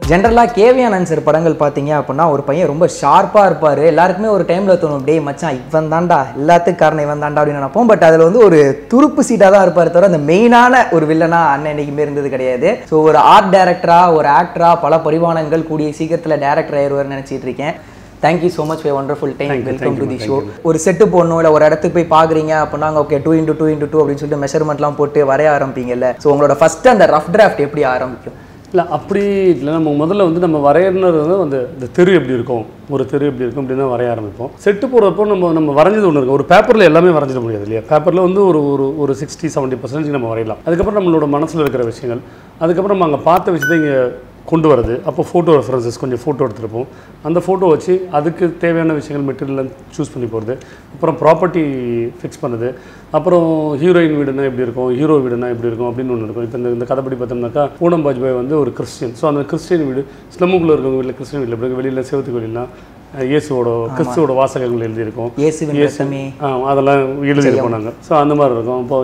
ஜென்ரலாக கேவியானன் சார் படங்கள் பார்த்தீங்க அப்படின்னா ஒரு பையன் ரொம்ப ஷார்ப்பாக இருப்பார் எல்லாருக்குமே ஒரு டைமில் தோணும் டேய் மச்சான் இவன் தான்டா எல்லாத்துக்கும் காரணம் இவன் தான்டா அப்படின்னு நினைப்போம் பட் அதில் வந்து ஒரு துருப்பு சீட்டாக தான் இருப்பார் தவிர அந்த மெயினான ஒரு வில்லனா அண்ணன் என்னைக்குமே இருந்தது கிடையாது ஸோ ஒரு ஆர்ட் டைரக்டரா ஒரு ஆக்டரா பல பரிமாணங்கள் கூடிய சீக்கிரத்தில் டேரக்டர் ஆயிடுவார்னு நினச்சிட்டு இருக்கேன் thank you so much for wonderful time Thank you, welcome thank to you, the thank show you. ஒரு செட்டு போடணும் இல்லை ஒரு இடத்துக்கு போய் பார்க்குறீங்க அப்படின்னா okay two into two into two அப்படின்னு சொல்லிட்டு மெஷர்மெண்ட்லாம் போட்டு வரைய ஆரம்பிப்பீங்கல்ல ஸோ உங்களோட ஃபர்ஸ்ட் அந்த ரஃப் டிராஃப்ட் எப்படி ஆரம்பிக்கும் இல்லை அப்படி இல்லை நம்ம முதல்ல வந்து நம்ம வரையறது வந்து அந்த இந்த தெரு எப்படி இருக்கும் ஒரு தெரு எப்படி இருக்கும் அப்படின்னு தான் வரைய ஆரம்பிப்போம் செட்டு போடுறப்போ நம்ம நம்ம வரைஞ்சது ஒன்று இருக்கும் ஒரு பேப்பரில் எல்லாமே வரைஞ்சிட முடியாது இல்லையா பேப்பரில் வந்து ஒரு ஒரு ஒரு சிக்ஸ்டி செவன்ட்டி பர்சன்டேஜ் நம்ம வரையலாம் அதுக்கப்புறம் நம்மளோட மனசில் இருக்கிற விஷயங்கள் அதுக்கப்புறம் நம்ம அங்கே பார்த்த விஷயத்தை இங்கே கொண்டு வரது அப்போ ஃபோட்டோ ரெஃபரன்சஸ் கொஞ்சம் ஃபோட்டோ எடுத்துருப்போம் அந்த ஃபோட்டோ வச்சு அதுக்கு தேவையான விஷயங்கள் மெட்டீரியல் சூஸ் பண்ணி போகிறது அப்புறம் ப்ராப்பர்ட்டி ஃபிக்ஸ் பண்ணுது அப்புறம் ஹீரோயின் வீடுனா எப்படி இருக்கும் ஹீரோ வீடுனா எப்படி இருக்கும் அப்படின்னு ஒன்று இருக்கும் இப்போ இந்த இந்த கதைப்படி பார்த்தோம்னாக்கா பூனம் பாஜ்பாய் வந்து ஒரு கிறிஸ்டியன் ஸோ அந்த கிறிஸ்டியன் வீடு ஸ்லம்முக்குள்ளே இருக்கவங்க வீட்டில் கிறிஸ்டியன் வீட்டில் எப்படி வெளியில் செவத்துக்கு வெளியிலாம் இயேசுவோட கிறிஸ்துவோட வாசகங்கள் எழுதியிருக்கும் இயேசுவின் ரத்தமே ஆ, அதெல்லாம் எழுதியிருப்போம் நாங்கள் ஸோ அந்த மாதிரி இருக்கும் இப்போ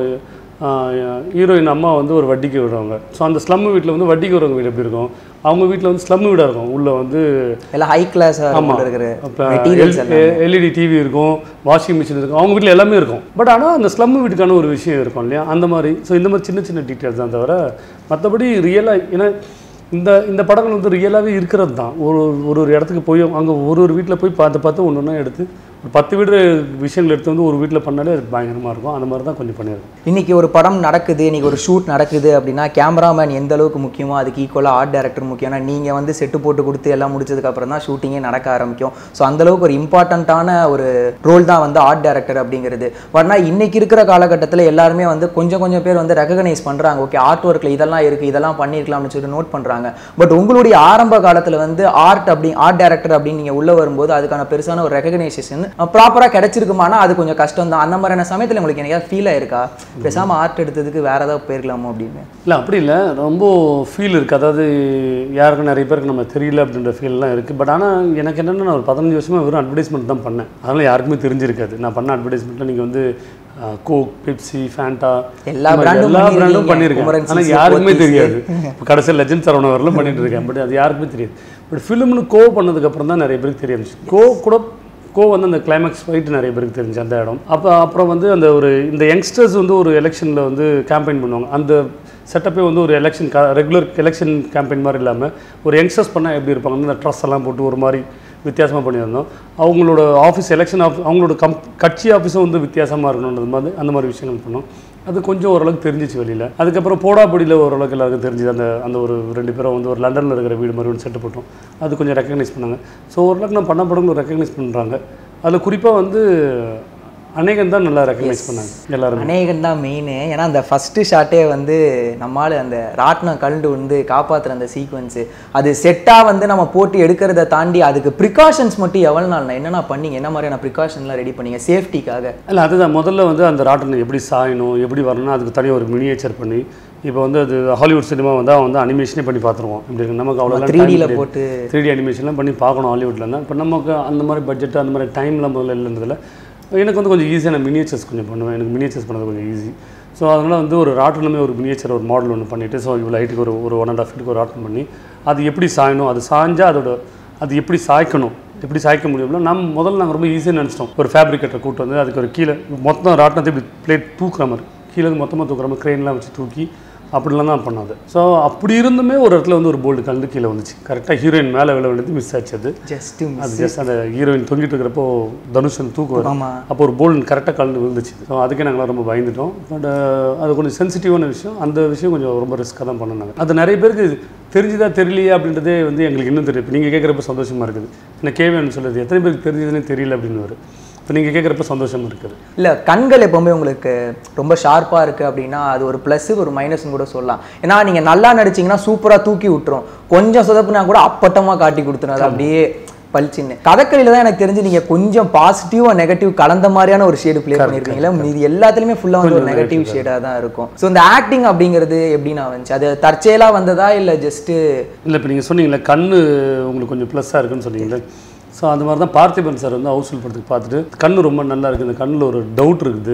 ஹீரோயின் அம்மா வந்து ஒரு வட்டிக்கு விடுறவங்க ஸோ அந்த ஸ்லம் வீட்டில் வந்து வட்டிக்கு வரவங்க வீடு எப்படி இருக்கும் அவங்க வீட்டில் வந்து ஸ்லம் வீடாக இருக்கும் உள்ளே வந்து எல்லாம் ஹை கிளாஸ் ஆமாம் இருக்கிற அப்போ மெட்டீரியல்ஸ் எல்இடி டிவி இருக்கும் வாஷிங் மிஷின் இருக்கும் அவங்க வீட்டில் எல்லாமே இருக்கும் பட் ஆனால் அந்த ஸ்லம் வீட்டுக்கான ஒரு விஷயம் இருக்கும் இல்லையா அந்த மாதிரி ஸோ இந்த மாதிரி சின்ன சின்ன டீட்டெயில்ஸ் தான் தவிர மற்றபடி ரியலாக ஏன்னா இந்த இந்த படங்கள் வந்து ரியலாகவே இருக்கிறது தான் ஒரு ஒரு ஒரு இடத்துக்கு போய் அங்கே ஒரு ஒரு வீட்டில் போய் பார்த்து பார்த்து ஒன்று ஒன்றா எடுத்து ஒரு பத்து வீடு விஷயங்கள் எடுத்து வந்து ஒரு வீட்டில் பண்ணாலே அது பயங்கரமாக இருக்கும் அந்த மாதிரி தான் கொஞ்சம் பண்ணியிருக்கோம் இன்னைக்கு ஒரு படம் நடக்குது இன்னைக்கு ஒரு ஷூட் நடக்குது அப்படின்னா கேமராமேன் எந்த அளவுக்கு முக்கியமோ அதுக்கு ஈக்குவலாக ஆர்ட் டைரக்டர் முக்கியம் ஏன்னா நீங்கள் வந்து செட்டு போட்டு கொடுத்து எல்லாம் முடிச்சதுக்கு அப்புறம் தான் ஷூட்டிங்கே நடக்க ஆரம்பிக்கும் ஸோ அந்த அளவுக்கு ஒரு இம்பார்ட்டண்ட்டான ஒரு ரோல் தான் வந்து ஆர்ட் டைரக்டர் அப்படிங்கிறது பட்னா இன்னைக்கு இருக்கிற காலகட்டத்தில் எல்லாருமே வந்து கொஞ்சம் கொஞ்சம் பேர் வந்து ரெகனைஸ் பண்ணுறாங்க ஓகே ஆர்ட் ஒர்க்கில் இதெல்லாம் இருக்குது இதெல்லாம் பண்ணியிருக்கலாம்னு சொல்லிட்டு நோட் பண்ணுறாங்க பட் உங்களுடைய ஆரம்ப காலத்தில் வந்து ஆர்ட் அப்படி ஆர்ட் டைரக்டர் அப்படின்னு நீங்கள் உள்ளே வரும்போது அதுக்கான பெருசான ஒரு ரெகனைசேஷன் ப்ராப்பராக கிடைச்சிருக்குமானா அது கொஞ்சம் கஷ்டம் தான் அந்த மாதிரியான சமயத்தில் உங்களுக்கு எனக்கு ஃபீல் ஆயிருக்கா பேசாமல் ஆர்ட் எடுத்ததுக்கு வேற ஏதாவது போயிருக்கலாமோ அப்படின்னு இல்லை அப்படி இல்லை ரொம்ப ஃபீல் இருக்குது அதாவது யாருக்கும் நிறைய பேருக்கு நம்ம தெரியல அப்படின்ற ஃபீல்லாம் இருக்குது பட் ஆனால் எனக்கு என்னென்னா நான் ஒரு பதினஞ்சு வருஷமாக வெறும் அட்வர்டைஸ்மெண்ட் தான் பண்ணேன் அதனால் யாருக்குமே தெரிஞ்சிருக்காது நான் பண்ண அட்வர்டைஸ்மெண்ட்டில் நீங்கள் வந்து கோக் பெப்சி ஃபேண்டா எல்லா இந்த மாதிரி brand உம் எல்லா பண்ணிருக்கீங்க. பிராண்டும் பண்ணியிருக்கேன் குமரன் ஆனால் சிசி, யாருக்குமே போத்தீஸ். தெரியாது இப்போ கடைசியில் லெஜண்ட் சரவண வரலாம் பண்ணிட்டு இருக்கேன் பட் அது யாருக்குமே தெரியாது பட் ஃபிலிம்னு கோ பண்ணதுக்கப்புறம் தான் நிறைய பேருக்கு தெரிய ஆரம்பிச்சு கோ கூட கோ வந்து அந்த கிளைமேக்ஸ் ஃபைட் நிறைய பேருக்கு தெரிஞ்சு அந்த இடம் அப்போ அப்புறம் வந்து அந்த ஒரு இந்த யங்ஸ்டர்ஸ் வந்து ஒரு எலெக்ஷனில் வந்து கேம்பெயின் பண்ணுவாங்க அந்த செட்டப்பே வந்து ஒரு எலெக்ஷன் ரெகுலர் எலெக்ஷன் கேம்பெயின் மாதிரி இல்லாமல் ஒரு யங்ஸ்டர்ஸ் பண்ணால் எப்படி இருப்பாங்க அந்த ட்ரெஸ் எல்லாம் போட்டு ஒரு மாதிரி வித்தியாசமாக பண்ணியிருந்தோம் அவங்களோட ஆஃபீஸ் எலெக்ஷன் ஆஃபீஸ் அவங்களோட கம் கட்சி ஆஃபீஸும் வந்து வித்தியாசமாக இருக்கணுன்றது மாதிரி அந்த மாதிரி விஷயங்கள் பண்ணோம் அது கொஞ்சம் ஓரளவுக்கு தெரிஞ்சிச்சு வெளியில் அதுக்கப்புறம் போடாப்படியில் ஓரளவுக்கு எல்லாருக்கும் தெரிஞ்சுது அந்த அந்த ஒரு ரெண்டு பேரும் வந்து ஒரு லண்டனில் இருக்கிற வீடு மாதிரி ஒன்று செட்டு போட்டோம் அது கொஞ்சம் ரெக்கக்னைஸ் பண்ணாங்க ஸோ ஓரளவுக்கு நான் பண்ண படங்கள் ரெக்கக்னைஸ் பண்ணுறாங்க அதில் குறிப்பாக வந்து அநேகம் தான் நல்லா ரெக்கக்னைஸ் பண்ணாங்க எல்லாருமே அநேகம் தான் மெயின் ஏன்னா அந்த ஃபஸ்ட்டு ஷாட்டே வந்து நம்மால் அந்த ராட்னம் கழுண்டு வந்து காப்பாற்றுற அந்த சீக்வன்ஸு அது செட்டாக வந்து நம்ம போட்டு எடுக்கிறத தாண்டி அதுக்கு ப்ரிகாஷன்ஸ் மட்டும் எவ்வளோ நாள் என்னென்ன பண்ணீங்க என்ன மாதிரியான ப்ரிகாஷன்லாம் ரெடி பண்ணீங்க சேஃப்டிக்காக இல்லை அதுதான் முதல்ல வந்து அந்த ராட்டனை எப்படி சாயணும் எப்படி வரணும் அதுக்கு தனியாக ஒரு மினியேச்சர் பண்ணி இப்போ வந்து அது ஹாலிவுட் சினிமா வந்து அவன் வந்து அனிமேஷனே பண்ணி பார்த்துருவோம் இப்படி இருக்கு. நமக்கு அவ்வளோ 3D ல போட்டு த்ரீ டி அனிமேஷன்லாம் பண்ணி பார்க்கணும் ஹாலிவுட்ல இருந்தால் இப்போ நமக்கு அந்த மாதிரி பட்ஜெட் அந்த மாதிரி டைம்லாம் முதல்ல இல்லைன்றதுல எனக்கு வந்து கொஞ்சம் ஈஸியாக நான் மினியேச்சர்ஸ் கொஞ்சம் பண்ணுவேன் எனக்கு மினியேச்சர்ஸ் பண்ணது கொஞ்சம் ஈஸி ஸோ அதனால் வந்து ஒரு ராட்டனுமே ஒரு மினியேச்சர் ஒரு மாடல் ஒன்று பண்ணிவிட்டு ஸோ இவ்வளோ ஹைட்டுக்கு ஒரு ஒரு ஒன் அண்ட் ஆஃப் ஃபீட்டுக்கு ஒரு ராட்டன் பண்ணி அது எப்படி சாயணும் அது சாஞ்சா அதோட அது எப்படி சாய்க்கணும் எப்படி சாய்க்க முடியும்னா நம்ம முதல்ல நாங்கள் ரொம்ப ஈஸியாக நினச்சிட்டோம் ஒரு ஃபேப்ரிக்கேட்டரை கூட்டு வந்து அதுக்கு ஒரு கீழே மொத்தம் ராட்டினத்தை இப்படி பிளேட் தூக்குற மாதிரி கீழே இருந்து மொத்தமாக தூக்குற மாதிரி க்ரெயின்லாம் வச்சு தூக்கி அப்படிலாம் தான் பண்ணாது ஸோ அப்படி இருந்துமே ஒரு இடத்துல வந்து ஒரு போல்டு கலந்து கீழே வந்துச்சு கரெக்டாக ஹீரோயின் மேலே விழ வேண்டியது மிஸ் ஆச்சு அது ஜஸ்ட் அது ஜஸ்ட் அந்த ஹீரோயின் தொங்கிட்டு இருக்கிறப்போ தனுஷன் தூக்குவார் ஆமா அப்போ ஒரு போல்டு கரெக்டாக கலந்து விழுந்துச்சு ஸோ அதுக்கே நாங்களாம் ரொம்ப பயந்துட்டோம் பட் அது கொஞ்சம் சென்சிட்டிவான விஷயம் அந்த விஷயம் கொஞ்சம் ரொம்ப ரிஸ்க்காக தான் பண்ணாங்க அது நிறைய பேருக்கு தெரிஞ்சுதா தெரியலையே அப்படின்றதே வந்து எங்களுக்கு இன்னும் தெரியும் இப்போ நீங்கள் கேட்குறப்ப சந்தோஷமாக இருக்குது என்ன கேவேன்னு சொல்லுது எத்தனை பேருக்கு தெரிஞ்சதுன்னே தெரியல அப்படின்னு இப்போ நீங்கள் கேட்குறப்ப சந்தோஷமாக இருக்குது இல்லை கண்கள் எப்பவுமே உங்களுக்கு ரொம்ப ஷார்ப்பாக இருக்குது அப்படின்னா அது ஒரு ப்ளஸ் ஒரு மைனஸ்னு கூட சொல்லலாம் ஏன்னா நீங்கள் நல்லா நடிச்சீங்கன்னா சூப்பராக தூக்கி விட்டுரும் கொஞ்சம் சொதப்புனா கூட அப்பட்டமாக காட்டி கொடுத்துரும் அது அப்படியே பளிச்சுன்னு கதக்களியில் தான் எனக்கு தெரிஞ்சு நீங்கள் கொஞ்சம் பாசிட்டிவ் நெகட்டிவ் கலந்த மாதிரியான ஒரு ஷேடு ப்ளே பண்ணியிருக்கீங்களா இது எல்லாத்துலேயுமே ஃபுல்லாக வந்து ஒரு நெகட்டிவ் ஷேடாக தான் இருக்கும் ஸோ இந்த ஆக்டிங் அப்படிங்கிறது எப்படின்னா வந்துச்சு அது தற்செயலாக வந்ததா இல்லை ஜஸ்ட்டு இல்லை இப்போ நீங்கள் சொன்னீங்களே கண்ணு உங்களுக்கு கொஞ்சம் ப்ளஸ்ஸாக இருக்குன்னு சொன்னீங்களே ஸோ அந்த மாதிரி தான் பார்த்திபன் சார் வந்து ஹவுஸ்ஃபுல் படத்துக்கு பார்த்துட்டு கண்ணு ரொம்ப நல்லா இருக்குது இந்த கண்ணில் ஒரு டவுட் இருக்குது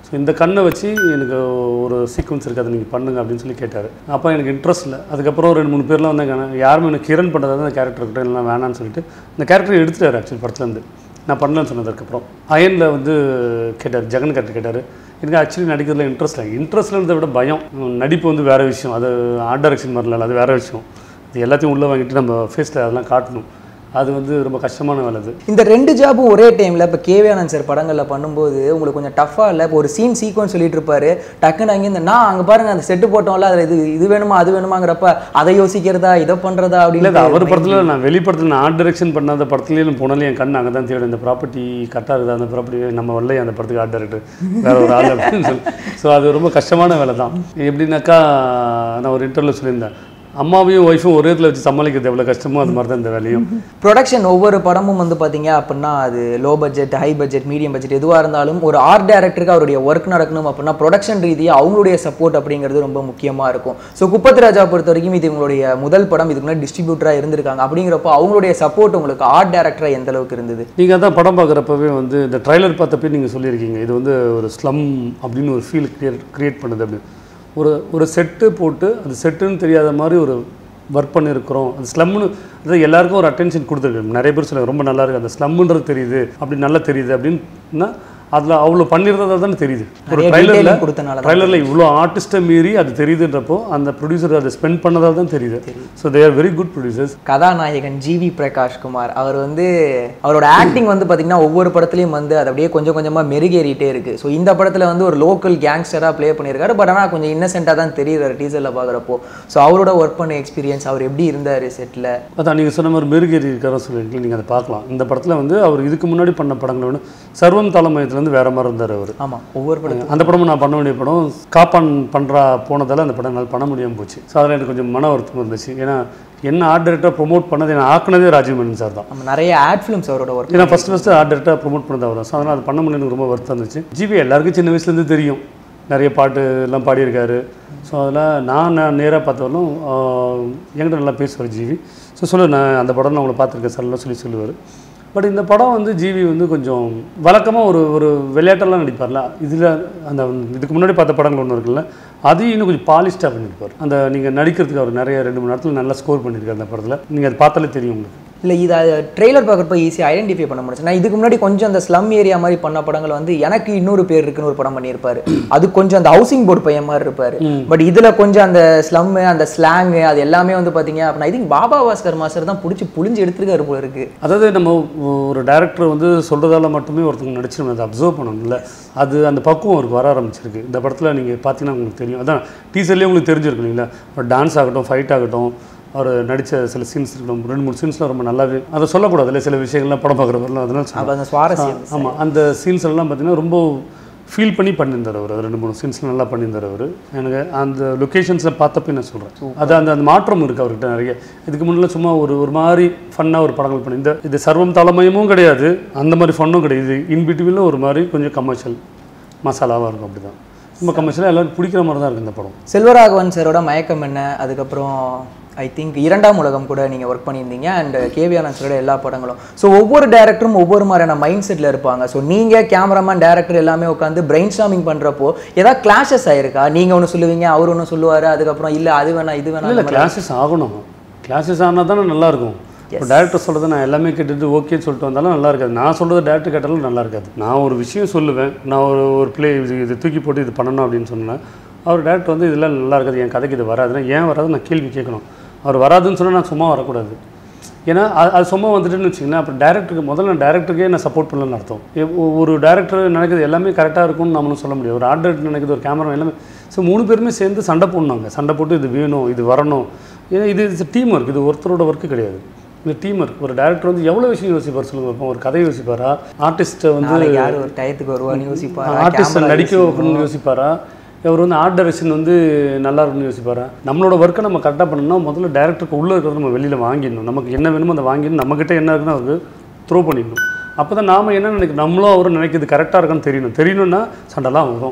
ஸோ இந்த கண்ணை வச்சு எனக்கு ஒரு சீக்வன்ஸ் இருக்குது அதை நீங்கள் பண்ணுங்க அப்படின்னு சொல்லி கேட்டார் அப்போ எனக்கு இன்ட்ரெஸ்ட் இல்லை அதுக்கப்புறம் ரெண்டு மூணு பேர்லாம் வந்தாங்க யாருமே எனக்கு கிரண் பண்ணுறதா தான் கேரக்டர் இருக்கட்டும் இல்லை வேணான்னு சொல்லிட்டு இந்த கேரக்டர் எடுத்துட்டார் ஆக்சுவலி படத்துலேருந்து நான் பண்ணலன்னு சொன்னதுக்கப்புறம் அயனில் வந்து கேட்டார் ஜெகன் கேரக்டர் கேட்டார் எனக்கு ஆக்சுவலி நடிக்கிறதுல இன்ட்ரெஸ்ட் இல்லை இன்ட்ரெஸ்ட்லன்றதை விட பயம் உம், நடிப்பு வந்து வேறு விஷயம் அது ஆர்ட் டைரக்ஷன் மாதிரில அது வேறு விஷயம் இது எல்லாத்தையும் உள்ளே வாங்கிட்டு நம்ம ஃபேஸில் அதெல்லாம் காட்டணும் அது வந்து ரொம்ப கஷ்டமான வேலை அது இந்த ரெண்டு ஜாபும் ஒரே டைமில் இப்போ கேவியானந்த் சார் படங்களில் பண்ணும்போது உங்களுக்கு கொஞ்சம் டஃப்பாக இல்லை இப்போ ஒரு சீன் சீக்வன்ஸ் சொல்லிட்டு இருப்பாரு டக்குன்னு அங்கேருந்து நான் அங்கே பாருங்க அந்த செட்டு போட்டோம்ல அதில் இது இது வேணுமா அது வேணுமாங்கிறப்ப அதை யோசிக்கிறதா இதை பண்ணுறதா இல்லை இது அவர் அப்படின்னு படத்தில் நான் வெளிப்படத்தில் நான் ஆர்ட் டைரக்ஷன் பண்ணாத படத்துலேயும் போனாலும் என் கண் அங்கே தான் தேடும் இந்த ப்ராப்பர்ட்டி கரெக்டாக இருக்குது அந்த ப்ராப்பர்ட்டி நம்ம வரல அந்த படத்துக்கு ஆர்ட் டைரக்டர் வேற ஒரு ஆள் அப்படின்னு சொல்லி ஸோ அது ரொம்ப கஷ்டமான வேலை தான் எப்படின்னாக்கா நான் ஒரு இன்டர்வியூ சொல்லியிருந்தேன் அம்மாவையும் ஒய்ஃபும் ஒரே இடத்துல வச்சு சமாளிக்கிறது எவ்வளோ கஷ்டமோ அது மாதிரி தான் இந்த வேலையும் ப்ரொடக்ஷன் ஒவ்வொரு படமும் வந்து பார்த்தீங்க அப்படின்னா அது low budget high budget medium budget எதுவாக இருந்தாலும் ஒரு ஆர்ட் டைரக்டருக்கு அவருடைய ஒர்க் நடக்கணும் அப்படின்னா ப்ரொடக்ஷன் ரீதியாக அவங்களுடைய சப்போர்ட் அப்படிங்கிறது ரொம்ப முக்கியமாக இருக்கும் ஸோ குப்பத்து ராஜா பொறுத்த வரைக்கும் இது உங்களுடைய முதல் படம் இதுக்கு முன்னாடி டிஸ்ட்ரிபியூட்டராக இருந்திருக்காங்க அப்படிங்கிறப்போ அவங்களுடைய சப்போர்ட் உங்களுக்கு ஆர்ட் டைரக்டராக எந்த அளவுக்கு இருந்தது நீங்கள் அதான் படம் பார்க்குறப்பவே வந்து இந்த ட்ரைலர் பார்த்தப்பே நீங்கள் சொல்லியிருக்கீங்க இது வந்து ஒரு ஸ்லம் அப்படின்னு ஒரு ஃபீல் கிரியேட் கிரியேட் பண்ணுது அப்படின்னு ஒரு ஒரு செட்டு போட்டு அது செட்டுன்னு தெரியாத மாதிரி ஒரு ஒர்க் பண்ணியிருக்கிறோம் அது ஸ்லம்னு அது எல்லாருக்கும் ஒரு அட்டென்ஷன் கொடுத்துருக்கு நிறைய பேர் சொல்லுவாங்க ரொம்ப நல்லா இருக்குது அந்த ஸ்லம்ன்றது தெரியுது அப்படி நல்லா தெரியுது அப்படின்னா அதில் அவ்வளோ பண்ணியிருந்ததா தானே தெரியுது ஒரு நிறைய ட்ரைலரில் detailing கொடுத்தனால தான் ட்ரைலரில் இவ்வளோ ஆர்டிஸ்ட்டை மீறி அது தெரியுதுன்றப்போ அந்த ப்ரொடியூசர் அதை ஸ்பெண்ட் பண்ணதால் தான் தெரியுது so they are very good producers கதாநாயகன் ஜிவி பிரகாஷ் குமார் அவர் வந்து அவரோட ஆக்டிங் வந்து பார்த்தீங்கன்னா ஒவ்வொரு படத்துலையும் வந்து அது அப்படியே கொஞ்சம் கொஞ்சமாக மெருகேறிட்டே இருக்கு ஸோ இந்த படத்தில் வந்து ஒரு லோக்கல் கேங்ஸ்டராக ப்ளே பண்ணியிருக்காரு பட் ஆனால் கொஞ்சம் இன்னசென்ட்டாக தான் தெரியுறாரு டீசரில் பார்க்குறப்போ ஸோ அவரோட ஒர்க் பண்ண எக்ஸ்பீரியன்ஸ் அவர் எப்படி இருந்தார் செட்டில் அதான் நீங்கள் சொன்ன மாதிரி மெருகேறி இருக்கிற சொல்லியிருக்கீங்க நீங்கள் அதை பார்க்கலாம் இந்த படத்தில் வந்து அவர் இதுக்கு முன்னாடி பண்ண படங்களை விட சர்வம் தலைமையத்துலேருந்து வேற மாதிரி இருந்தார் அவர் ஆமாம் ஒவ்வொரு படம் அந்த படமும் நான் பண்ண வேண்டிய படம் காப்பான் பண்ணுறா போனதால் அந்த படம் என்னால் பண்ண முடியாமல் போச்சு ஸோ அதில் எனக்கு கொஞ்சம் மன வருத்தம் இருந்துச்சு ஏன்னா என்ன ஆர்ட் டைரக்டராக ப்ரொமோட் பண்ணது என்ன ஆக்குனதே ராஜீவ் மேனன் சார் தான் நம்ம நிறைய ஆட் ஃபிலிம்ஸ் அவரோட ஒர்க் ஏன்னா ஃபஸ்ட்டு ஃபஸ்ட்டு ஆர்ட் டைரக்டராக ப்ரொமோட் பண்ணது அவர் தான் ஸோ அதனால் அது பண்ண முடியல எனக்கு ரொம்ப வருத்தம் இருந்துச்சு ஜிபி எல்லாருக்கும் சின்ன வயசுலேருந்து தெரியும் நிறைய பாட்டு எல்லாம் பாடியிருக்காரு ஸோ அதில் நான் நான் நேராக பார்த்தாலும் ஆஹ், என்கிட்ட நல்லா பேசுவார் ஜிவி ஸோ சொல்லு நான் அந்த படம் நான் உங்களை பார்த்துருக்கேன் சார்லாம் சொல்லி சொல்லுவார் பட் இந்த படம் வந்து ஜிவி வந்து கொஞ்சம் வழக்கமாக ஒரு ஒரு விளையாட்டெல்லாம் நடிப்பார்ல இதில் அந்த இதுக்கு முன்னாடி பார்த்த படங்கள் ஒன்று இருக்குல்ல அதையும் இன்னும் கொஞ்சம் பாலிஷ்டாக பண்ணியிருப்பார் அந்த நீங்கள் நடிக்கிறதுக்கு அவர் நிறைய ரெண்டு மூணு நேரத்தில் நல்லா ஸ்கோர் பண்ணியிருக்காரு அந்த படத்தில் நீங்கள் அது பார்த்தாலே தெரியும் உங்களுக்கு இல்லை இது ட்ரெய்லர் பார்க்குறப்ப ஈஸியாக ஐடென்டிஃபை பண்ண முடிச்சு நான் இதுக்கு முன்னாடி கொஞ்சம் அந்த ஸ்லம் ஏரியா மாதிரி பண்ண படங்கள் வந்து எனக்கு இன்னொரு பேர் இருக்குன்னு ஒரு படம் பண்ணியிருப்பாரு அது கொஞ்சம் அந்த ஹவுசிங் போர்டு பையன் மாதிரி இருப்பாரு பட் இதுல கொஞ்சம் அந்த ஸ்லம் அந்த ஸ்லாங் அது எல்லாமே வந்து பாத்தீங்க அப்படின்னா I think Baba Bhaskar master தான் பிடிச்சி புளிஞ்சு எடுத்துருக்காரு போல இருக்கு அதாவது நம்ம ஒரு டேரக்டர் வந்து சொல்கிறதால மட்டுமே ஒருத்தவங்க நடிச்சிருந்தோம் அதை அப்சர்வ் பண்ணணும்ல அது அந்த பக்குவம் அவருக்கு வர ஆரம்பிச்சிருக்கு இந்த படத்தில் நீங்கள் பார்த்தீங்கன்னா உங்களுக்கு தெரியும் அதான் டீசர்லேயே உங்களுக்கு தெரிஞ்சிருக்கும் இல்லைங்களா ஒரு டான்ஸ் ஆகட்டும் ஃபைட் ஆகட்டும் அவர் நடித்த சில சீன்ஸ் இருக்கட்டும் ரெண்டு மூணு சீன்ஸ்லாம் ரொம்ப நல்லாவே அதை சொல்லக்கூடாது இல்லை சில விஷயங்கள்லாம் படம் பார்க்குறவரெல்லாம் அதனால அப்ப சொல்லுவேன் அந்த சுவாரஸ்யம் ஆமாம் அந்த சீன்ஸ் எல்லாம் பார்த்தீங்கன்னா ரொம்ப ஃபீல் பண்ணி பண்ணியிருந்தார் அவர் அது ரெண்டு மூணு சீன்ஸ்லாம் நல்லா பண்ணியிருந்தார் அவர் எனக்கு அந்த லொக்கேஷன்ஸில் பார்த்தப்ப நான் சொல்கிறேன் அது அந்த அந்த மாற்றம் இருக்குது அவர்கிட்ட நிறைய இதுக்கு முன்னாடி சும்மா ஒரு ஒரு மாதிரி ஃபன்னாக ஒரு படங்கள் பண்ணி இந்த இது சர்வம் தலைமயமும் கிடையாது அந்த மாதிரி ஃபன்னும் கிடையாது இன் பிட்வீனில் ஒரு மாதிரி கொஞ்சம் கமர்ஷியல் மசாலாவாக இருக்கும் அப்படி தான் ரொம்ப கமர்ஷியலாக எல்லாரும் பிடிக்கிற மாதிரி தான் இருக்குது இந்த படம் செல்வராகவன் சாரோட மயக்கம் என்ன அதுக்கப்புறம் ஐ திங்க் இரண்டாம் உலகம் கூட நீங்கள் ஒர்க் பண்ணியிருந்தீங்க அண்ட் கேவிஆனந்த் சாரோட எல்லா படங்களும் ஸோ ஒவ்வொரு டேரக்டரும் ஒவ்வொரு மாதிரியான மைண்ட் செட்டில் இருப்பாங்க ஸோ நீங்கள் கேமராமேன் டேரக்டர் எல்லாமே உட்காந்து பிரெயின் ஸ்டாமிங் பண்ணுறப்போ ஏதாவது கிளாஷஸ் ஆயிருக்கா நீங்கள் ஒன்று சொல்லுவீங்க அவர் ஒன்று சொல்லுவார் அதுக்கப்புறம் இல்லை அது வேணாம் இது வேணாம் இல்லை கிளாஸஸ் ஆகணும் கிளாஸஸ் ஆனால் தானே நல்லாயிருக்கும் இப்போ டேரக்டர் சொல்கிறத நான் எல்லாமே கேட்டுட்டு ஓகேன்னு சொல்லிட்டு வந்தாலும் நல்லா இருக்காது நான் சொல்கிறத டேரக்டர் கேட்டாலும் நல்லா இருக்காது நான் ஒரு விஷயம் சொல்லுவேன் நான் ஒரு ஒரு ப்ளே இது இது தூக்கி போட்டு இது பண்ணணும் அப்படின்னு சொன்னேன் அவர் டேரக்டர் வந்து இதெல்லாம் நல்லா இருக்காது என் கதைக்கு இது வராதுன்னா ஏன் வராது நான் கேள்வி கேட்கணும் அவர் வராதுன்னு சொன்னால் நான் சும்மா வரக்கூடாது ஏன்னா அது அது சும்மா வந்துட்டுன்னு வச்சிங்கன்னா அப்போ டேரக்டருக்கு முதல்ல நான் டேரக்டருக்கே நான் சப்போர்ட் பண்ணலன்னு அர்த்தம் எ- ஒ- ஒரு டேரக்டர் நினைக்கிறது எல்லாமே கரெக்டாக இருக்கும்னு நம்மளும் சொல்ல முடியாது ஒரு ஆர்ட் டேரக்டர் நினைக்கிறது ஒரு கேமரா எல்லாமே ஸோ மூணு பேருமே சேர்ந்து சண்டை போடணுங்க சண்டை போட்டு இது வேணும் இது வரணும் ஏன்னா இது டீம் ஒர்க் இது ஒருத்தரோட ஒர்க்கு கிடையாது இந்த டீம் ஒர்க் ஒரு டேரக்டர் வந்து எவ்வளோ விஷயம் யோசிப்பார் சொல்லுங்க பார்ப்போம் ஒரு கதை யோசிப்பாரா ஆர்டிஸ்ட்டை வந்து நாளைக்கு யார் ஒரு டயத்துக்கு வருவான்னு யோசிப்பாரா ஆர்டிஸ்ட்டை camera நடிக்க வைக்கணும்னு யோசிப்பாரா இவர் வந்து ஆர்ட் டைரக்ஷன் வந்து நல்லா இருக்கும்னு யோசிப்பாரா நம்மளோட ஒர்க்கை நம்ம கரெக்டாக பண்ணணும்னா முதல்ல டேரக்டருக்கு உள்ளே இருக்கிறத நம்ம வெளியில் வாங்கிடணும் நமக்கு என்ன வேணுமோ அதை வாங்கிடணும் நம்மக்கிட்ட என்ன இருக்குன்னு அவருக்கு த்ரோ பண்ணிடணும் அப்போ தான் நாம் என்ன நினைக்கிறோம் நம்மளும் அவரும் நினைக்கிறது கரெக்டாக இருக்கான்னு தெரியணும் தெரியணும்னா சண்டைலாம் வரும்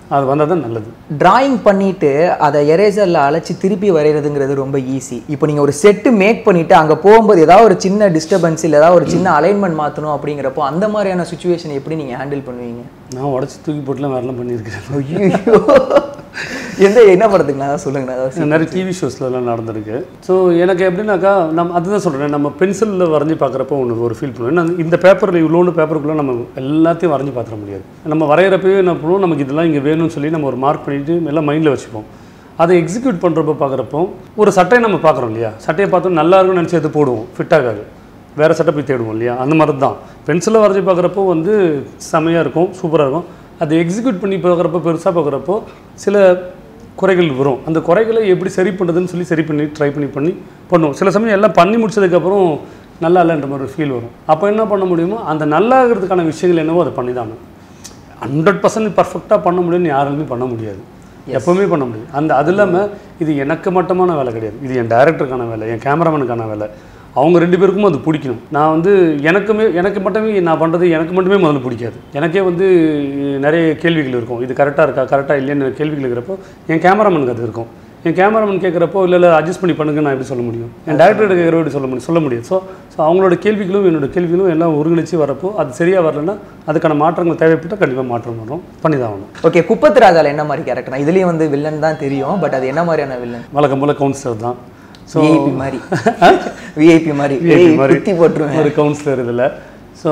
அது வந்தால் தான் நல்லது டிராயிங் பண்ணிட்டு அதை எரேசரில் அழைச்சி திருப்பி வரைகிறதுங்கிறது ரொம்ப ஈஸி இப்போ நீங்கள் ஒரு செட்டு மேக் பண்ணிட்டு அங்கே போகும்போது ஏதாவது ஒரு சின்ன டிஸ்டர்பன்ஸ் இல்லை ஏதாவது ஒரு சின்ன அலைன்மெண்ட் மாற்றணும் அப்படிங்கிறப்போ அந்த மாதிரியான சுச்சுவேஷன் எப்படி நீங்கள் ஹேண்டில் பண்ணுவீங்க நான் உடச்சி தூக்கி போட்டுலாம் வேறெல்லாம் பண்ணியிருக்கேன் ஐயோ எந்த என்ன படத்துக்குண்ணா அதான் சொல்லுங்கண்ணா அதாவது நிறைய டிவி ஷோஸ்லலாம் நடந்திருக்கு ஸோ எனக்கு எப்படின்னாக்கா நம்ம அதுதான் சொல்கிறேன் நம்ம பென்சிலில் வரைஞ்சி பார்க்குறப்போ ஒன்று ஒரு ஃபீல் பண்ணுவோம் ஏன்னா இந்த பேப்பரில் இவ்வளோண்டு பேப்பருக்குள்ளே நம்ம எல்லாத்தையும் வரைஞ்சி பார்த்துட முடியாது நம்ம வரைகிறப்பவே என்ன பண்ணுவோம் நமக்கு இதெல்லாம் இங்கே வேணும்னு சொல்லி நம்ம ஒரு மார்க் பண்ணிட்டு எல்லாம் மைண்டில் வச்சுப்போம் அதை எக்ஸிக்யூட் பண்ணுறப்ப பார்க்குறப்போ ஒரு சட்டையை நம்ம பார்க்குறோம் இல்லையா சட்டையை பார்த்தோம் நல்லா இருக்கும்னு நினச்சி எடுத்து போடுவோம் ஃபிட் ஆகாது வேறு சட்டை போய் தேடுவோம் இல்லையா அந்த மாதிரி தான் பென்சிலில் வரைஞ்சி பார்க்குறப்போ வந்து செமையாக இருக்கும் சூப்பராக இருக்கும் அதை எக்ஸிக்யூட் பண்ணி பார்க்குறப்போ பெருசாக பார்க்குறப்போ சில குறைகள் வரும் அந்த குறைகளை எப்படி சரி பண்ணுறதுன்னு சொல்லி சரி பண்ணி ட்ரை பண்ணி பண்ணி பண்ணுவோம் சில சமயம் எல்லாம் பண்ணி முடிச்சதுக்கப்புறம் நல்லா இல்லைன்ற மாதிரி ஒரு ஃபீல் வரும் அப்போ என்ன பண்ண முடியுமோ அந்த நல்லா இருக்கிறதுக்கான விஷயங்கள் என்னவோ அதை பண்ணி தான் ஹண்ட்ரட் பர்சன்ட் பர்ஃபெக்டாக பண்ண முடியும்னு யாராலுமே பண்ண முடியாது எப்போவுமே பண்ண முடியும் அந்த அது இல்லாமல் இது எனக்கு மட்டுமான வேலை கிடையாது இது என் டைரக்டருக்கான வேலை என் கேமராமேனுக்கான வேலை அவங்க ரெண்டு பேருக்கும் அது பிடிக்கணும் நான் வந்து எனக்குமே எனக்கு மட்டுமே நான் பண்ணுறது எனக்கு மட்டுமே முதல்ல பிடிக்காது எனக்கே வந்து நிறைய கேள்விகள் இருக்கும் இது கரெக்டாக இருக்கா கரெக்டாக இல்லைன்னு கேள்விகள் இருக்கிறப்போ என் கேமராமேனுக்கு அது இருக்கும் என் கேமராமேன் கேட்குறப்போ இல்லை இல்லை அட்ஜஸ்ட் பண்ணி பண்ணுங்க நான் எப்படி சொல்ல முடியும் என் டேரக்டர் கேட்குற எப்படி சொல்ல முடியும் சொல்ல முடியும் ஸோ ஸோ அவங்களோட கேள்விகளும் என்னோட கேள்விகளும் எல்லாம் ஒருங்கிணைச்சு வரப்போ அது சரியாக வரலன்னா அதுக்கான மாற்றங்கள் தேவைப்பட்டால் கண்டிப்பாக மாற்றம் வரும் பண்ணி தான் ஆகணும் ஓகே குப்பத்து ராஜால என்ன மாதிரி கேரக்டர்னா இதுலேயும் வந்து வில்லன் தான் தெரியும் பட் அது என்ன மாதிரியான வில்லன் வழக்கம் போல் கவுன்சிலர் தான் ஸோ விஐபி மாதிரி விஐபி மாதிரி VIP ஏய், மாதிரி குத்தி போட்டுருவேன் ஒரு கவுன்சிலர் இதில் ஸோ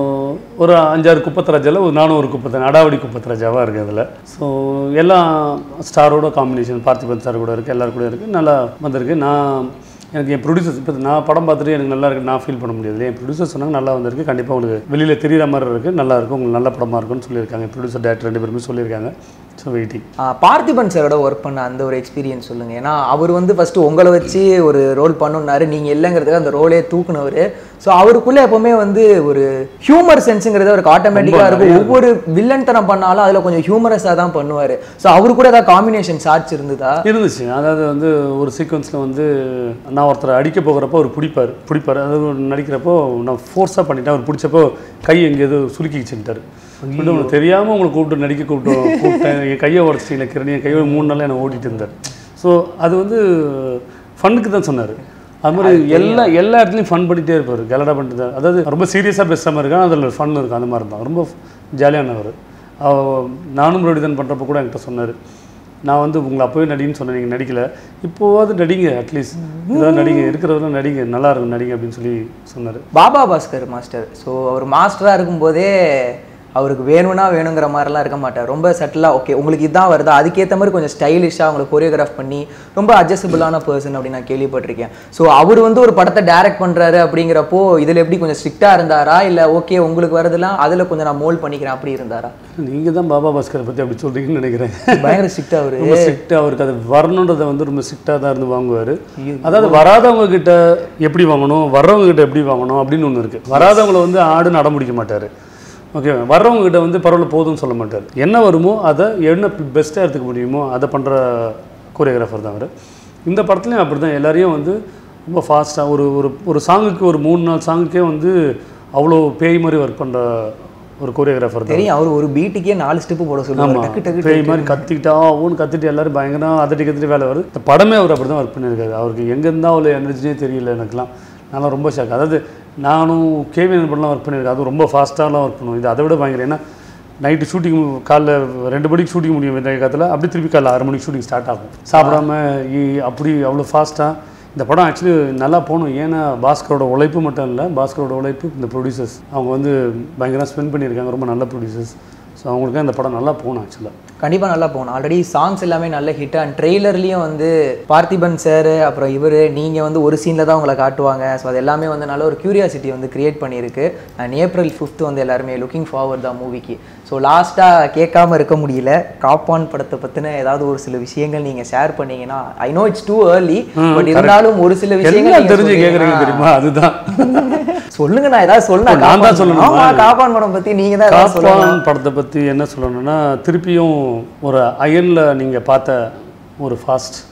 ஒரு அஞ்சாறு குப்பத்தராஜாவில் ஒரு நானும் ஒரு குப்பத்தன் அடாவடி குப்பத்தராஜாவாக இருக்குது அதில் ஸோ எல்லாம் ஸ்டாரோட காம்பினேஷன் பார்த்திபன் சார் கூட இருக்குது எல்லாரும் கூட இருக்குது நல்லா வந்திருக்கு நான் எனக்கு என் ப்ரொடியூசர்ஸ் இப்போ நான் படம் பார்த்துட்டு எனக்கு நல்லா இருக்கு நான் ஃபீல் பண்ண முடியாது என் ப்ரொடியூசர் சொன்னாங்க நல்லா வந்திருக்கு கண்டிப்பாக உங்களுக்கு வெளியில் தெரியுற மாதிரி இருக்குது நல்லா இருக்கும் உங்களுக்கு நல்ல படமாக இருக்கும்னு சொல்லியிருக்காங்க ப்ரொடியூசர் டேரக்டர் ரெண்டு பேருமே சொல்லியிருக்காங்க ஸோ வெயிட்டிங் ஆ, பார்த்திபன் சாரோட ஒர்க் பண்ண அந்த ஒரு எக்ஸ்பீரியன்ஸ் சொல்லுங்க ஏன்னா அவர் வந்து ஃபர்ஸ்ட் உங்களை வச்சு ஒரு ரோல் பண்ணுனாரு நீங்க இல்லைங்கிறதுக்கு அந்த ரோலே தூக்குனவர் ஸோ அவருக்குள்ள எப்பவுமே வந்து ஒரு ஹியூமர் சென்ஸுங்கிறது அவருக்கு ஆட்டோமேட்டிக்காக இருக்கும் ஒவ்வொரு வில்லன் தனம் பண்ணாலும் அதுல கொஞ்சம் ஹியூமரஸாக தான் பண்ணுவார் ஸோ அவரு கூட ஏதாவது காம்பினேஷன் சார்ஜ் இருந்ததா இருந்துச்சு அதாவது வந்து ஒரு சீக்வன்ஸில் வந்து நான் ஒருத்தரை அடிக்க போகிறப்போ அவர் பிடிப்பார் பிடிப்பார் அதாவது ஒரு நடிக்கிறப்போ நான் ஃபோர்ஸாக பண்ணிட்டேன் அவர் பிடிச்சப்போ கை எங்கேயோ சுலுக்கிச்சுட்டார் உங்களுக்கு தெரியாமல் உங்களை கூப்பிட்டு நடிக்க கூப்பிட்டு கூப்பிட்டேன் என் கையை உடச்சிட்டீங்க கிரணி என் கையை மூணு நாள் என்னை ஓட்டிட்டு இருந்தார் ஸோ அது வந்து ஃபன்னுக்கு தான் சொன்னார் அது மாதிரி எல்லா எல்லா இடத்துலையும் ஃபன் பண்ணிகிட்டே இருப்பார் கலடா பண்ணிட்டு தான் அதாவது ரொம்ப சீரியஸாக பேசுகிற மாதிரி இருக்கும் அதில் ஃபன் இருக்கும் அந்த மாதிரி தான் ரொம்ப ஜாலியானவர் அவ- நானும் ரோடிதான் பண்ணுறப்ப கூட என்கிட்ட சொன்னார் நான் வந்து உங்களை அப்போவே நடின்னு சொன்னேன் நீங்கள் நடிக்கல இப்போவாது நடிங்க அட்லீஸ்ட் ஏதாவது நடிங்க இருக்கிறதெல்லாம் நடிங்க நல்லா இருக்கும் நடிங்க அப்படின்னு சொல்லி சொன்னார் பாபா பாஸ்கர் மாஸ்டர் ஸோ அவர் மாஸ்டராக இருக்கும்போதே அவருக்கு வேணும்னா வேணுங்கிற மாதிரிலாம் இருக்க மாட்டார் ரொம்ப சட்டிலாக ஓகே உங்களுக்கு இதான் வருதா அதுக்கேற்ற மாதிரி கொஞ்சம் ஸ்டைலிஷாக அவங்களை கொரியோகிராஃப் பண்ணி ரொம்ப அட்ஜஸ்டபிளான பர்சன் அப்படின்னு நான் கேள்விப்பட்டிருக்கேன் ஸோ அவர் வந்து ஒரு படத்தை டைரக்ட் பண்ணுறாரு அப்படிங்கிறப்போ இதில் எப்படி கொஞ்சம் ஸ்ட்ரிக்டாக இருந்தாரா இல்லை ஓகே உங்களுக்கு வரதெல்லாம் அதில் கொஞ்சம் நான் மோல்ட் பண்ணிக்கிறேன் அப்படி இருந்தாரா நீங்கள் தான் பாபா பாஸ்கரை பற்றி அப்படி சொல்கிறீங்கன்னு நினைக்கிறேன் பயங்கர ஸ்ட்ரிக்டாக அவரு ரொம்ப ஸ்ட்ரிக்டாக அவருக்கு அது வரணுன்றதை வந்து ரொம்ப ஸ்ட்ரிக்டாக தான் இருந்து வாங்குவார் அதாவது வராதவங்க கிட்ட எப்படி வாங்கணும் வர்றவங்க கிட்ட எப்படி வாங்கணும் அப்படின்னு ஒன்று இருக்குது வராதவங்கள வந்து ஆடு நட முடிக்க மாட்டார் ஓகே வர்றவங்க கிட்ட வந்து பரவாயில்ல போதும்னு சொல்ல மாட்டார் என்ன வருமோ அதை என்ன பெஸ்ட்டாக எடுத்துக்க முடியுமோ அதை பண்ணுற கோரியோகிராஃபர் தான் அவர் இந்த படத்துலையும் அப்படி தான் எல்லாரையும் வந்து ரொம்ப ஃபாஸ்ட்டாக ஒரு ஒரு ஒரு சாங்குக்கு ஒரு மூணு நாலு சாங்குக்கே வந்து அவ்வளோ பேய் மாதிரி ஒர்க் பண்ணுற ஒரு கோரியோகிராஃபர் தான் தெரியும் அவர் ஒரு பீட்டுக்கே நாலு ஸ்டெப்பு போட சொல்லுவார் ஆமா டக்கு டக்கு பேய் மாதிரி கத்திக்கிட்டா ஓன்னு கத்திட்டு எல்லாரும் பயங்கரம் அதட்டி கத்திட்டு வேலை வருது இந்த படமே அவர் அப்படி தான் ஒர்க் பண்ணியிருக்காரு அவருக்கு எங்கேருந்தா அவ்வளோ எனர்ஜினே தெரியல எனக்குலாம் நான்லாம் ரொம்ப ஷாக் அதாவது நானும் கேவிஎன் படம்லாம் ஒர்க் பண்ணியிருக்கேன் அது ரொம்ப ஃபாஸ்ட்டாலாம் ஒர்க் பண்ணுவோம் இது அதை விட பயங்கரம் ஏன்னா நைட்டு ஷூட்டிங் காலைல ரெண்டு மணிக்கு ஷூட்டிங் முடியும் இந்த காலத்தில் அப்படி திருப்பி காலைல ஆறு மணிக்கு ஷூட்டிங் ஸ்டார்ட் ஆகும் சாப்பிடாம இ- அப்படி அவ்வளோ ஃபாஸ்ட்டாக இந்த படம் ஆக்சுவலி நல்லா போகணும் ஏன்னா பாஸ்கரோட உழைப்பு மட்டும் இல்லை பாஸ்கரோட உழைப்பு இந்த ப்ரொடியூசர்ஸ் அவங்க வந்து பயங்கரம் ஸ்பெண்ட் பண்ணியிருக்காங்க ரொம்ப நல்ல ப்ரொடியூசர்ஸ் ஸோ அவங்களுக்கு இந்த படம் நல்லா போகணும் ஆக்சுவலாக கண்டிப்பாக நல்லா போகணும் ஆல்ரெடி சாங்ஸ் எல்லாமே நல்ல ஹிட் அண்ட் ட்ரெய்லர்லேயும் வந்து பார்த்திபன் சார் அப்புறம் இவர் நீங்கள் வந்து ஒரு சீனில் தான் உங்களை காட்டுவாங்க ஸோ அது எல்லாமே வந்து நல்ல ஒரு கியூரியாசிட்டி வந்து கிரியேட் பண்ணியிருக்கு அண்ட் ஏப்ரல் ஃபிஃப்த் வந்து எல்லாருமே லுக்கிங் ஃபார்வர்ட் தான் மூவிக்கு ஸோ லாஸ்ட்டாக கேட்காம இருக்க முடியல காப்பான் படத்தை பற்றின ஏதாவது ஒரு சில விஷயங்கள் நீங்கள் ஷேர் பண்ணீங்கன்னா I know it's too early but இருந்தாலும் ஒரு சில விஷயங்கள் எல்லாம் நீங்க தெரிஞ்சு கேட்குறீங்க சொன்னீங்கன்னா- தெரியுமா அதுதான் சொல்லுங்க நான் ஏதாவது சொல்லுங்க ஓ, நான் தான் சொல்லணுமா? ஆமா காப்பான் படம் பற்றி நீங்கள் தான் ஏதாவது சொல்லணும் காப்பான் படத்தை பற்றி என்ன சொல்லணும்னா திருப்பியும் ஒரு அயனில் நீங்கள் பார்த்த ஒரு ஃபாஸ்ட்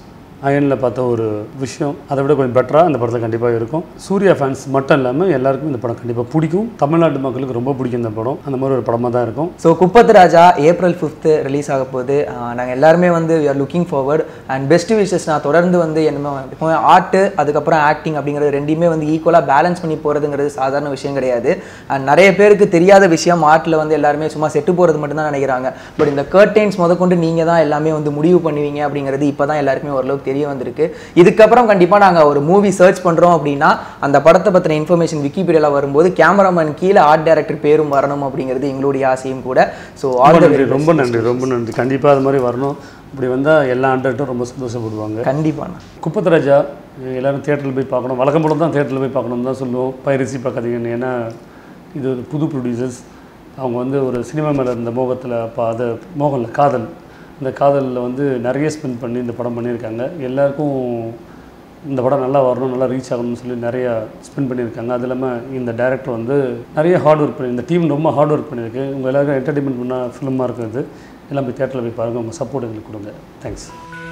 அயனில் பார்த்த ஒரு விஷயம் அதை விட கொஞ்சம் பெட்டராக அந்த படத்தில் கண்டிப்பாக இருக்கும் சூர்யா ஃபேன்ஸ் மட்டும் இல்லாமல் எல்லாருக்கும் இந்த படம் கண்டிப்பாக பிடிக்கும் தமிழ்நாட்டு மக்களுக்கு ரொம்ப பிடிக்கும் இந்த படம் அந்த மாதிரி ஒரு படமாக தான் இருக்கும் so Kuppathu Raja April fifth release ஆக போகுது நாங்கள் எல்லாருமே வந்து we are looking forward and best wishes நான் தொடர்ந்து வந்து என்ன ஆர்ட்டு அதுக்கப்புறம் ஆக்டிங் அப்படிங்கிறது ரெண்டையுமே வந்து ஈக்குவலாக பேலன்ஸ் பண்ணி போகிறதுங்கிறது சாதாரண விஷயம் கிடையாது அண்ட் நிறைய பேருக்கு தெரியாத விஷயம் ஆர்ட்டில் வந்து எல்லாருமே சும்மா செட்டு போகிறது மட்டும்தான் நினைக்கிறாங்க பட் இந்த கர்டைன்ஸ் முதற்கொண்டு நீங்கள் தான் எல்லாமே வந்து முடிவு பண்ணுவீங்க அப்படிங்கிறது இப்போ தான் எல்லாருக்குமே ஓரளவுக்கு தெரிய வந்திருக்கு இதுக்கப்புறம் கண்டிப்பாக நாங்கள் ஒரு மூவி சர்ச் பண்ணுறோம் அப்படின்னா அந்த படத்தை பற்றின இன்ஃபர்மேஷன் விக்கிபீடியாவில் வரும்போது கேமராமேன் கீழே ஆர்ட் டைரக்டர் பேரும் வரணும் அப்படிங்கிறது எங்களுடைய ஆசையும் கூட ஸோ ரொம்ப ஆல் நன்றி ரொம்ப நன்றி ரொம்ப நன்றி கண்டிப்பாக அது மாதிரி வரணும் இப்படி வந்தால் எல்லா ஆண்டர்ட்டும் ரொம்ப சந்தோஷப்படுவாங்க கண்டிப்பாண்ணா குப்பத்தராஜா எல்லாரும் தேட்டரில் போய் பார்க்கணும் வழக்கம் போல தான் தேட்டரில் போய் பார்க்கணும்னு தான் சொல்லுவோம் பைரசி பார்க்காதீங்கன்னு ஏன்னா இது ஒரு புது ப்ரொடியூசர்ஸ் அவங்க வந்து ஒரு சினிமா மேலே இருந்த மோகத்தில் பா அது மோகம் இல்லை காதல் இந்த காதலில் வந்து நிறைய ஸ்பெண்ட் பண்ணி இந்த படம் பண்ணியிருக்காங்க எல்லாருக்கும் இந்த படம் நல்லா வரணும் நல்லா ரீச் ஆகணும்னு சொல்லி நிறைய ஸ்பெண்ட் பண்ணியிருக்காங்க அது இல்லாமல் இந்த டேரக்டர் வந்து நிறைய ஹார்ட் ஒர்க் பண்ணி இந்த டீம் ரொம்ப ஹார்ட் ஒர்க் பண்ணியிருக்கு உங்கள் எல்லாருக்கும் என்டர்டைன்மெண்ட் பண்ண ஃபிலிமாக இருக்குது எல்லாம் போய் தேட்டரில் போய் பாருங்கள் உங்கள் சப்போர்ட் எங்களுக்கு கொடுங்க தேங்க்ஸ்